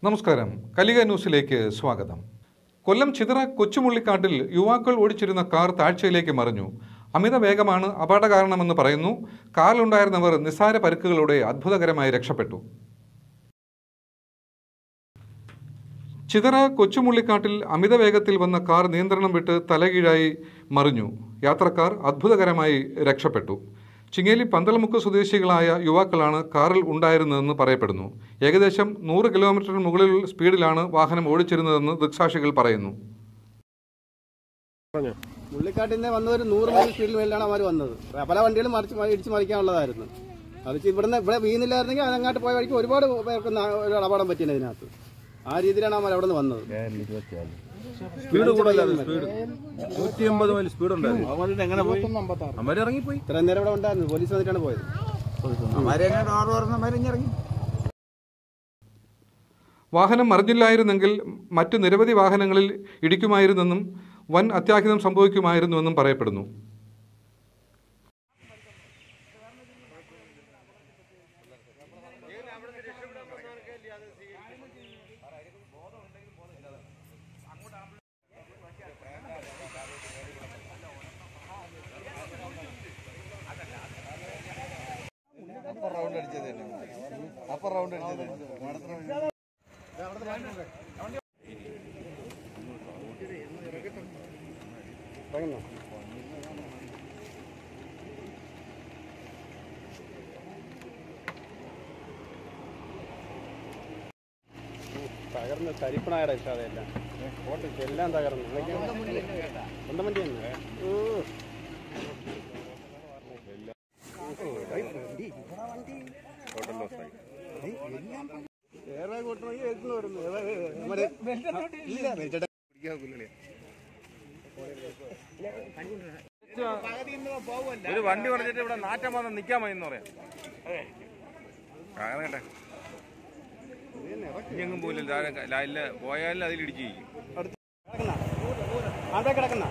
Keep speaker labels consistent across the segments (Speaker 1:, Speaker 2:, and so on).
Speaker 1: നമസ്കാരം കലിക ന്യൂസിലേക്ക് സ്വാഗതം കൊല്ലം ചിതറ കൊച്ചുമുള്ളിക്കാട്ടിൽ യുവാക്കൾ ഓടിച്ചിരുന്ന കാർ താഴ്ചയിലേക്ക് മറിഞ്ഞു അമിത വേഗമാണ് അപകട കാരണമെന്ന് പറയുന്നു കാറിലുണ്ടായിരുന്നവർ നിസ്സാര പരുക്കുകളോടെ അത്ഭുതകരമായി രക്ഷപ്പെട്ടു ചിതറ കൊച്ചുമുള്ളിക്കാട്ടിൽ അമിത വേഗത്തിൽ വന്ന കാർ നിയന്ത്രണം വിട്ട് തലകീഴായി മറിഞ്ഞു യാത്രക്കാർ അത്ഭുതകരമായി രക്ഷപ്പെട്ടു ചിങ്ങേലി പന്തളമുക്ക് സ്വദേശികളായ യുവാക്കളാണ് കാറിൽ ഉണ്ടായിരുന്നതെന്ന് പറയപ്പെടുന്നു ഏകദേശം നൂറ് കിലോമീറ്ററിന് മുകളിൽ സ്പീഡിലാണ് വാഹനം ഓടിച്ചിരുന്നതെന്ന് ദൃക്സാക്ഷികൾ പറയുന്നു
Speaker 2: മുള്ളിക്കാട്ടിൽ നിന്ന് വന്ന ഒരു നൂറ് മൈൽ സ്പീഡിൽ മേലാണ് അവർ വന്നത് പല വണ്ടികളും മറിച്ച് മ- ഇടിച്ച് മറിക്കാനുള്ളതായിരുന്നു അത് ഇച്ചി ഇവിടുന്ന് ഇവിടെ വീണില്ലായിരുന്നെങ്കിൽ അതങ്ങോട്ട് പോയ വഴിക്ക് ഒരുപാട് പേർക്ക് ന- ഒരു അപകടം പറ്റിയത് ഇതിനകത്ത് ആ രീതിയിലാണ് അവർ അവിടെ നിന്ന് വന്നത്
Speaker 3: സ്പീഡ് കൂടുതലാണ് സ്പീഡ് നൂറ്റി അമ്പത് മൈൽ സ്പീഡ് ഉണ്ടായിരുന്നു അമ്മര് ഇറങ്ങിപ്പോയി
Speaker 2: ഇത്ര നേരം ഇവിടെ ഉണ്ടായിരുന്നു പോലീസ് വന്നിട്ടാണ് പോയത്
Speaker 1: വാഹനം മറിഞ്ഞില്ലായിരുന്നെങ്കിൽ മറ്റ് നിരവധി വാഹനങ്ങളിൽ ഇടിക്കുമായിരുന്നെന്നും വൻ അത്യാഹിതം സംഭവിക്കുമായിരുന്നുവെന്നും പറയപ്പെടുന്നു
Speaker 2: തുടങ്ങുന്നോ? തകർന്ന് തരിപ്പണായ ഇഷ്ടതെല്ലാം എല്ലാം തകർന്നു സ്വന്തം വണ്ടി തന്നെ ഓ. വേറെ കൂട്ടണമെങ്കിൽ കേൾക്കുന്നു വരുന്നു ഏതാ- നമ്മുടെ- ഇല്ല, ബെൽറ്റ്
Speaker 3: ഒരു വണ്ടി പറഞ്ഞിട്ട് ഇവിടെ നാറ്റം വന്ന് നിക്കാൻ മതി എന്ന് പറയാം കേട്ടെ ഇനിയെങ്ങും പോയില്ല ലൈനില് പോയാലും അതിലിടിച്ച് ചെയ്യും
Speaker 2: കിടക്കുന്ന ആടെ കിടക്കുന്ന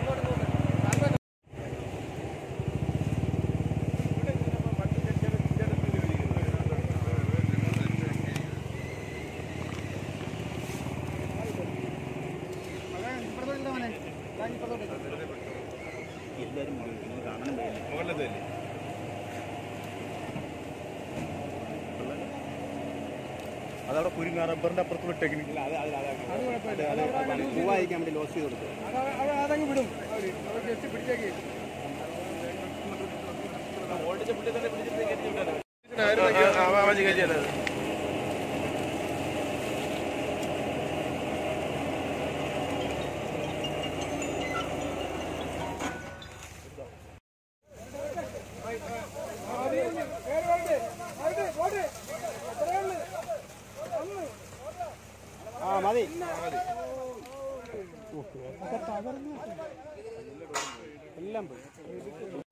Speaker 3: മുകളിലത്തെ അതവിടെ കുരുങ്ങ റബ്ബറിന്റെ അപ്പുറത്തുള്ള ടെക്നിക്ക്
Speaker 2: പൂവായിരിക്കാൻ വേണ്ടി ലോസ് ചെയ്ത് കൊടുത്തു ആ മതി എല്ലാം പോയി